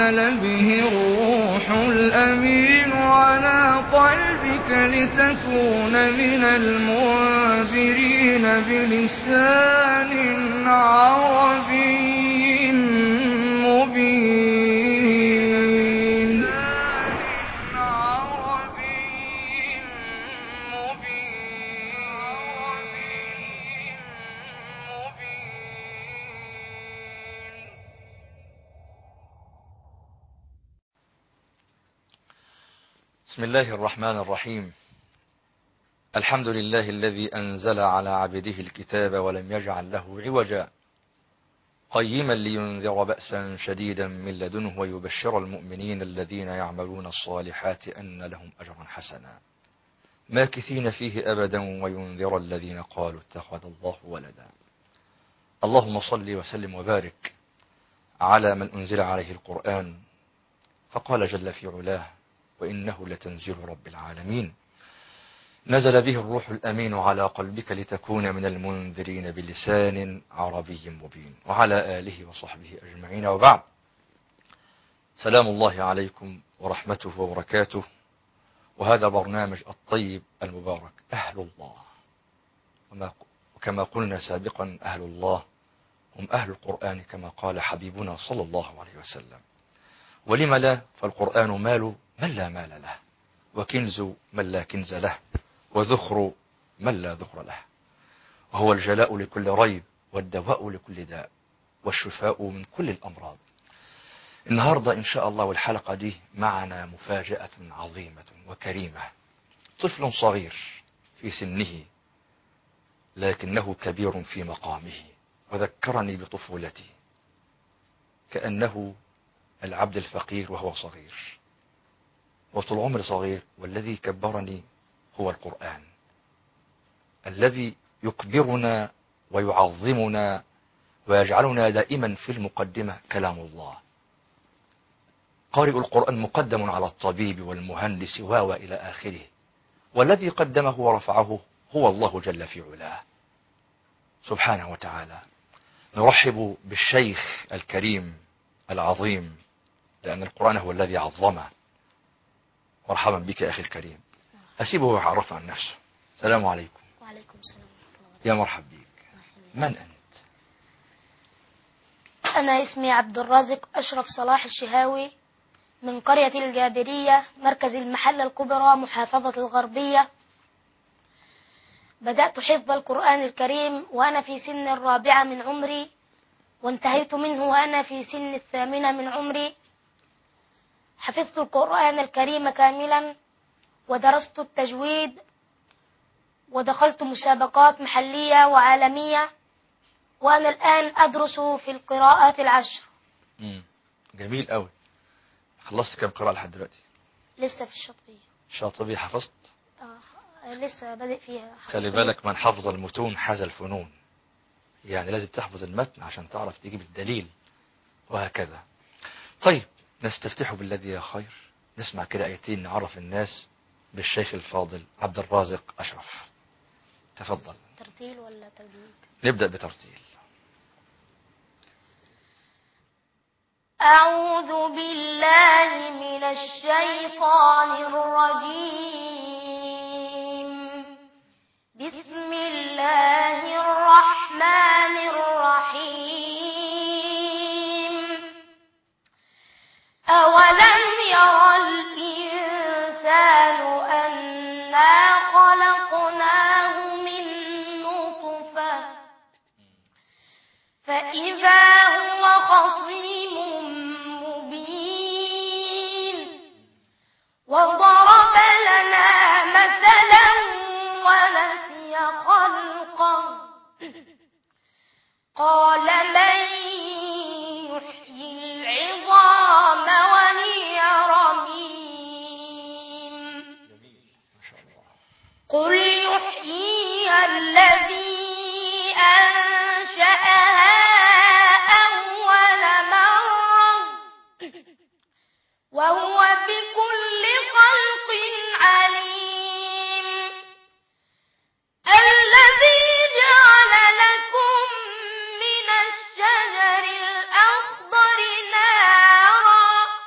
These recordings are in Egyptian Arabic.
نزل به الروح الأمين على قلبك لتكون من المنذرين بلسان عربي مبين عربي مبين بسم الله الرحمن الرحيم الحمد لله الذي أنزل على عبده الكتاب ولم يجعل له عوجا قيما لينذر بأسا شديدا من لدنه ويبشر المؤمنين الذين يعملون الصالحات أن لهم أجرا حسنا ماكثين فيه أبدا وينذر الذين قالوا اتخذ الله ولدا اللهم صل وسلم وبارك على من أنزل عليه القرآن فقال جل في علاه وإنه لتنزيل رب العالمين نزل به الروح الأمين على قلبك لتكون من المنذرين بلسان عربي مبين وعلى آله وصحبه أجمعين وبعد سلام الله عليكم ورحمته وبركاته وهذا برنامج الطيب المبارك أهل الله وما وكما قلنا سابقا أهل الله هم أهل القرآن كما قال حبيبنا صلى الله عليه وسلم ولم لا فالقرآن مال من لا مال له وكنز من لا كنز له وذخر من لا ذخر له وهو الجلاء لكل ريب والدواء لكل داء والشفاء من كل الأمراض النهاردة إن شاء الله والحلقة دي معنا مفاجأة عظيمة وكريمة طفل صغير في سنه لكنه كبير في مقامه وذكرني بطفولتي كأنه العبد الفقير وهو صغير وطول عمري صغير والذي كبرني هو القرآن الذي يكبرنا ويعظمنا ويجعلنا دائما في المقدمة كلام الله قارئ القرآن مقدم على الطبيب والمهندس و إلى آخره والذي قدمه ورفعه هو الله جل في علاه سبحانه وتعالى نرحب بالشيخ الكريم العظيم لأن القرآن هو الذي عظمه مرحبا بك يا أخي الكريم أسيبه يعرف عن نفسه السلام عليكم وعليكم السلام ورحمة الله يا مرحب بك من أنت أنا اسمي عبد الرازق أشرف صلاح الشهاوي من قرية الجابرية مركز المحلة الكبرى محافظة الغربية بدأت حفظ القرآن الكريم وأنا في سن الرابعة من عمري وانتهيت منه وأنا في سن الثامنة من عمري حفظت القرآن الكريم كاملا ودرست التجويد ودخلت مسابقات محلية وعالمية وأنا الآن أدرس في القراءات العشر مم. جميل قوي خلصت كم قراءة لحد دلوقتي لسه في الشطبية شاطبي حفظت آه لسه بادئ فيها خلي بالك من حفظ المتون حاز الفنون يعني لازم تحفظ المتن عشان تعرف تجيب الدليل وهكذا طيب نستفتح بالذي يا خير نسمع كده آيتين نعرف الناس بالشيخ الفاضل عبد الرازق أشرف تفضل ترتيل ولا تجويد نبدأ بترتيل أعوذ بالله من الشيطان الرجيم بسم الله الرحمن الرحيم أولم ير الإنسان أنا خلقناه من نطفة فإذا هو خصيم مبين وضرب لنا مثلا ونسي خلقه قال من يحيي العظام وهي رميم ما شاء الله قل يحييها الذي أنشأها أول مرة وهو بكل خلق عليم الذي جعل لكم من الشجر الأخضر نارا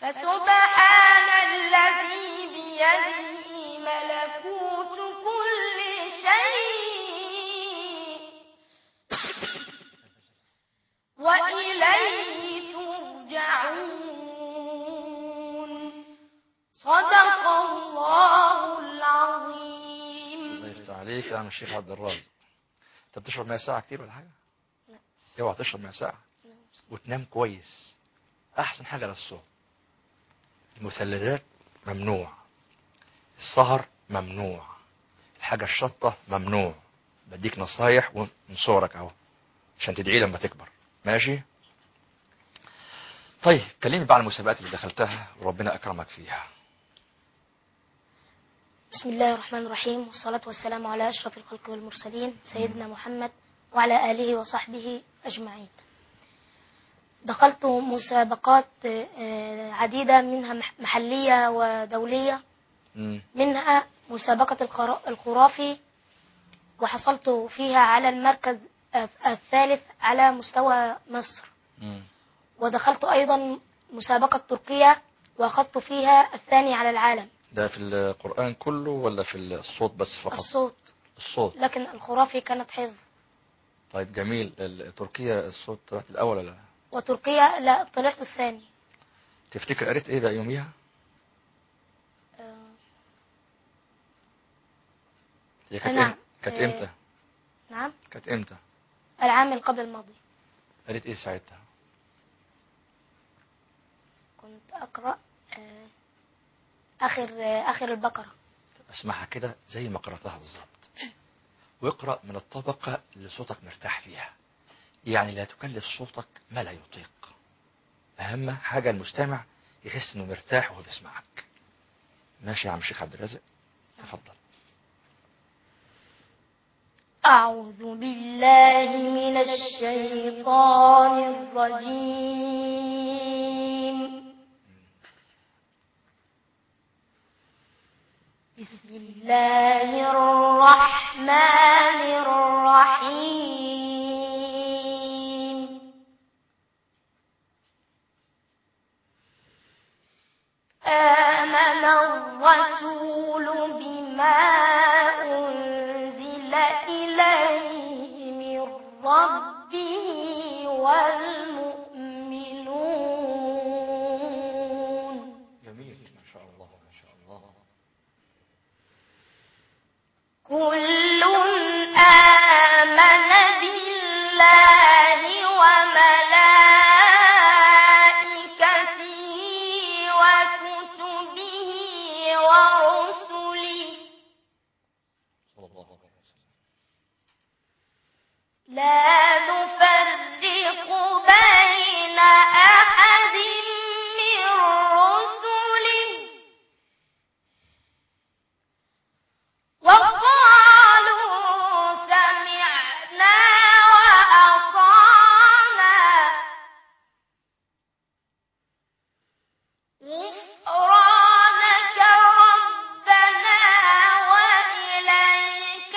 فسبحان الذي بيده ملكوت كل شيء وإليه ترجعون صدق الله العظيم الله يفتح عليك يا عم الشيخ عبد الرازق انت بتشرب ميه ساعه كتير ولا حاجه لا. اوعى تشرب ميه ساعه وتنام كويس احسن حاجه للصوم المثلجات ممنوع السهر ممنوع الحاجه الشطه ممنوع بديك نصايح ومن صورك اهو عشان تدعي لما تكبر ماشي طيب كلمني بقى عن المسابقات اللي دخلتها وربنا اكرمك فيها بسم الله الرحمن الرحيم والصلاة والسلام على أشرف الخلق والمرسلين سيدنا محمد وعلى آله وصحبه أجمعين دخلت مسابقات آه، عديدة منها مح- محلية ودولية مم. منها مسابقة الخرا- الخرافي وحصلت فيها على المركز الث- الثالث على مستوى مصر مم. ودخلت أيضا مسابقة تركيا وأخذت فيها الثاني على العالم ده في القرآن كله ولا في الصوت بس فقط الصوت الصوت لكن الخرافي كانت حفظ طيب جميل ال- تركيا الصوت طلعت الأول ولا لا وتركيا لا طلعت الثاني تفتكر قريت ايه بقى يوميها آه، هي كانت نعم. إم- كانت آه. امتى نعم كانت امتى العام اللي قبل الماضي قريت ايه ساعتها كنت أقرأ آه، آخر آه، آخر البقرة اسمعها كده زي ما قرأتها بالظبط واقرأ من الطبقة اللي صوتك مرتاح فيها يعني لا تكلف صوتك ما لا يطيق أهم حاجة المستمع يحس إنه مرتاح وهو بيسمعك ماشي يا عم الشيخ عبد الرازق تفضل أعوذ بالله من الشيطان الرجيم بسم الله الرحمن الرحيم آمن الرسول بما أنزل إليه من ربه والمؤمنون جميل ما شاء الله ما شاء الله كل آمن بالله وملائكته وكتبه ورسله صلى الله عليه وسلم لا نفرق بين أحد من رسله وقالوا سمعنا وأطعنا غفرانك ربنا وإليك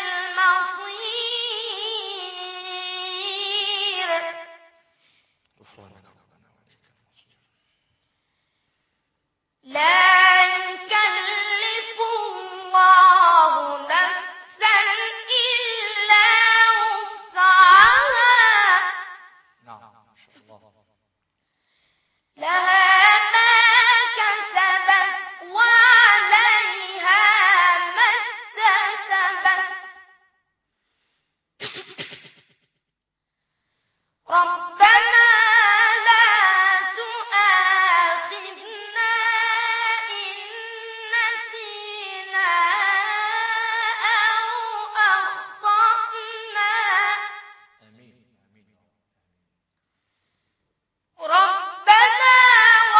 المصير غفرانك ربنا وإليك المصير لا يكلف الله نفسا إلا وسعها نعم ما شاء الله لها ما كسبت وعليها ما اكتسبت ربنا لا تؤاخذنا إن نسينا أو أخطأنا آمين آمين ربنا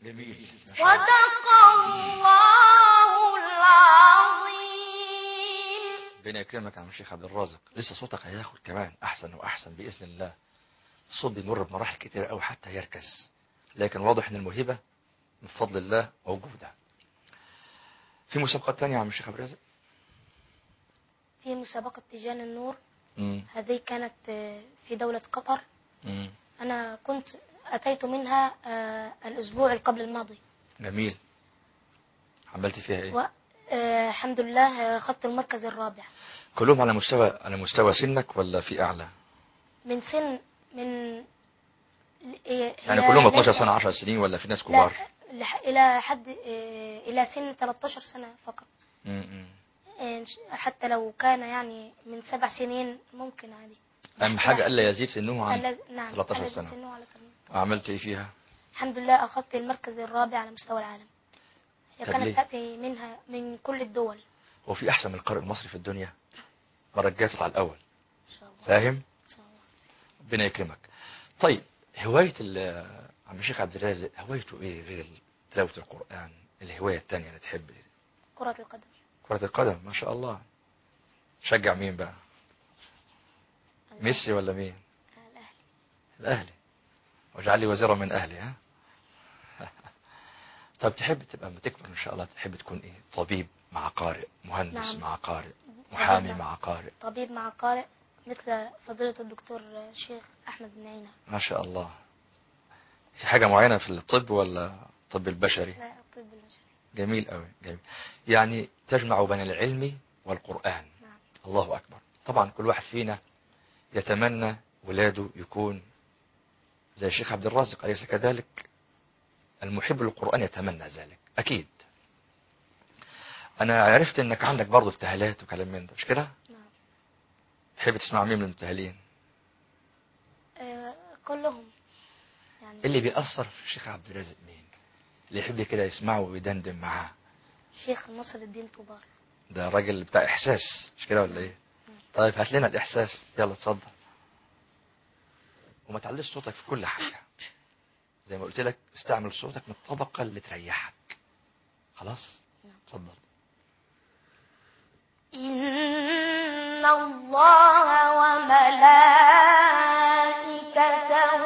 جميل ما شاء الله. صدق الله العظيم ربنا يكرمك يا عم الشيخ عبد الرازق لسه صوتك هياخد كمان احسن واحسن باذن الله الصوت بيمر بمراحل كتير قوي حتى يركز لكن واضح ان الموهبه من فضل الله موجوده في مسابقات تانية يا عم الشيخ عبد الرازق في مسابقة تيجان النور امم هذه كانت آه، في دولة قطر امم أنا كنت أتيت منها آه، الأسبوع قبل الماضي جميل عملت فيها ايه والحمد لله آه، أخذت المركز الرابع كلهم على مستوى على مستوى سنك ولا في اعلى من سن من هي- يعني هي كلهم 12 ليس- سنه 10 سنين ولا في ناس لا كبار لح- إلى حد آه، إلى سن 13 سنة فقط امم آه، حتى لو كان يعني من سبع سنين ممكن عادي اهم حاجه الا يزيد سنه عن ألا- نعم 13 ألا سنة. سنه على 18. عملت ايه فيها الحمد لله أخذت المركز الرابع على مستوى العالم هي طب كانت ليه؟ تأتي منها من كل الدول هو في احسن من القارئ المصري في الدنيا مرة الجاية تطلع الاول إن شاء الله فاهم إن شاء الله ربنا يكرمك طيب هواية ال- عم الشيخ عبد الرازق هوايته ايه غير تلاوة القرآن الهواية التانية اللي تحب كرة القدم كرة القدم ما شاء الله شجع مين بقى ميسي ولا مين الأهلي الاهلي واجعل لي وزيرا من اهلي ها طب تحب تبقى لما تكبر ان شاء الله تحب تكون ايه طبيب مع قارئ مهندس نعم. مع قارئ محامي نعم. مع قارئ طبيب مع قارئ مثل فضيلة الدكتور شيخ أحمد بن عينة ما شاء الله في حاجة معينة في الطب ولا الطب البشري لا الطب البشري جميل قوي جميل يعني تجمع بين العلم والقرآن نعم الله أكبر طبعا كل واحد فينا يتمنى ولاده يكون زي الشيخ عبد الرازق أليس كذلك المحب للقرآن يتمنى ذلك أكيد أنا عرفت أنك عندك برضه ابتهالات وكلام من ده مش كده نعم تحب تسمع مين من المبتهلين آه كلهم يعني اللي بيأثر في الشيخ عبد الرازق مين اللي يحب كده يسمعه ويدندن معاه شيخ نصر الدين طوبار ده راجل بتاع إحساس مش كده ولا إيه طيب هات لنا الإحساس يلا اتفضل وما تعليش صوتك في كل حاجة زي ما قلت لك استعمل صوتك من الطبقة اللي تريحك خلاص نعم. اتفضل إن الله وملائكته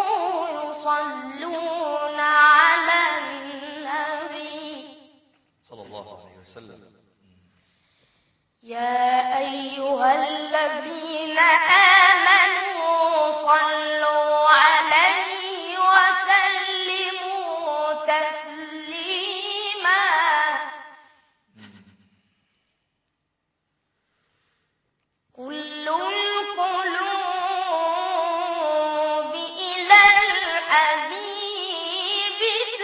يصلون على النبي صلى الله عليه وسلم يا أيها الذين آمنوا صلوا عليه وسلموا تسليما كل القلوب إلى الحبيب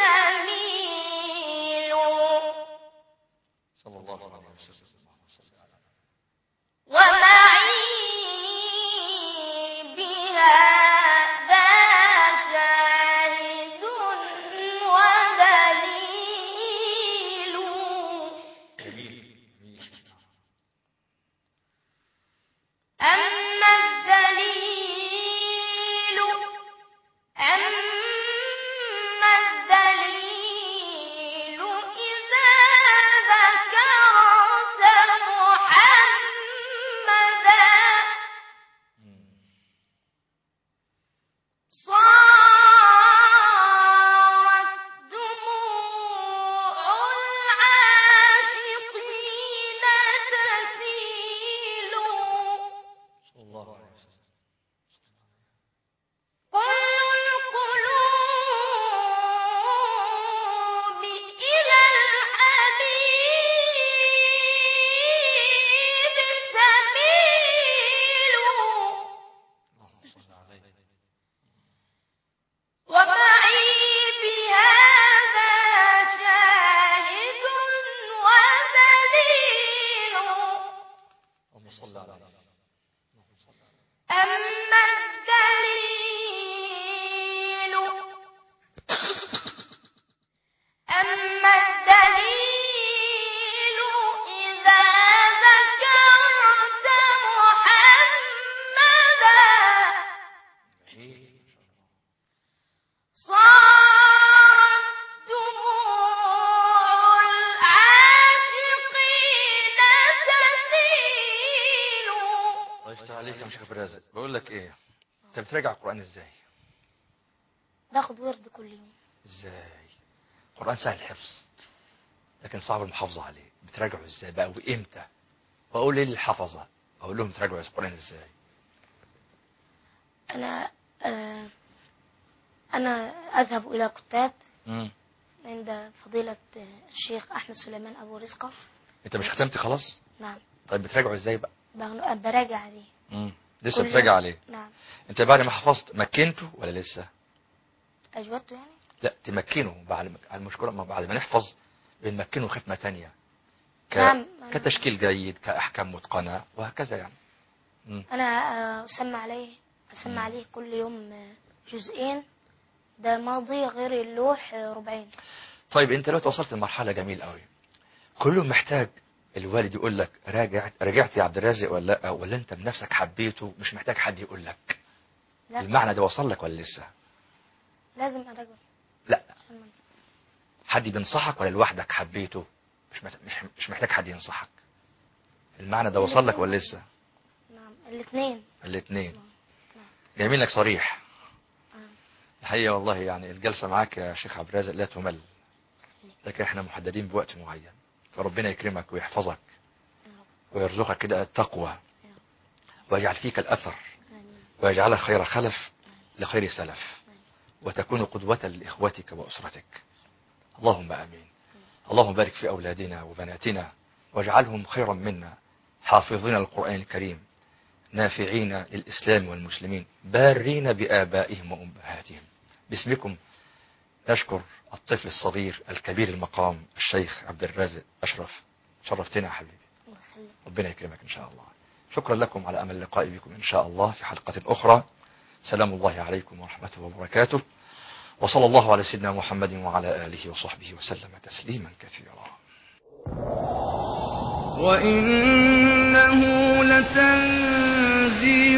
تميل صلى الله عليه وسلم ومعي بهذا شاهد ودليل أما الدليل أما الدليل إذا ذكرت عبد الرازق بقول لك ايه انت بتراجع القران ازاي باخد ورد كل يوم ازاي القران سهل الحفظ لكن صعب المحافظه عليه بتراجعه ازاي بقى وامتى واقول ايه للحفظه اقول لهم تراجعوا القران ازاي أنا آه أنا أذهب إلى كتاب امم عند فضيلة آه، الشيخ أحمد سليمان أبو رزقة انت مش ختمت خلاص نعم طيب بتراجعه ازاي بقى بغ- براجع عليه امم لسه كل بتراجع يوم. عليه نعم انت بعد ما حفظت مكنته ولا لسه أجودته يعني لا تمكنه بعد ما على المشكله ما بعد ما نحفظ بنمكنه ختمه تانية ك... نعم. كتشكيل جيد كاحكام متقنه وهكذا يعني مم. أنا آه، أسمع عليه أسمع عليه كل يوم آه، جزئين ده ماضي غير اللوح آه، ربعين طيب انت دلوقتي وصلت لمرحله جميل قوي كله محتاج الوالد يقول لك راجع رجعت يا عبد الرازق ولا لا ولا انت بنفسك حبيته مش محتاج حد يقول لك لا المعنى ده وصل لك ولا لسه لازم أراجع لا عشان ما أنسى. حد بينصحك ولا لوحدك حبيته مش محت- مش مش محتاج حد ينصحك المعنى ده وصل لك ولا لسه نعم الاثنين الاثنين نعم. جميل انك صريح آه. الحقيقه والله يعني الجلسه معاك يا شيخ عبد الرازق لا تمل لكن احنا محددين بوقت معين فربنا يكرمك ويحفظك يا رب ويرزقك كده التقوى يا رب ويجعل فيك الاثر آمين ويجعلك خير خلف لخير سلف وتكون قدوة لإخوتك وأسرتك اللهم آمين اللهم بارك في أولادنا وبناتنا واجعلهم خيرا منا حافظين القرآن الكريم نافعين للإسلام والمسلمين بارين بآبائهم وأمهاتهم باسمكم نشكر الطفل الصغير الكبير المقام الشيخ عبد الرازق أشرف شرفتنا يا حبيبي الله يخليك ربنا يكرمك إن شاء الله شكرا لكم على أمل اللقاء بكم إن شاء الله في حلقة أخرى سلام الله عليكم ورحمته وبركاته وصلى الله على سيدنا محمد وعلى آله وصحبه وسلم تسليما كثيرا وإنه لتنزيل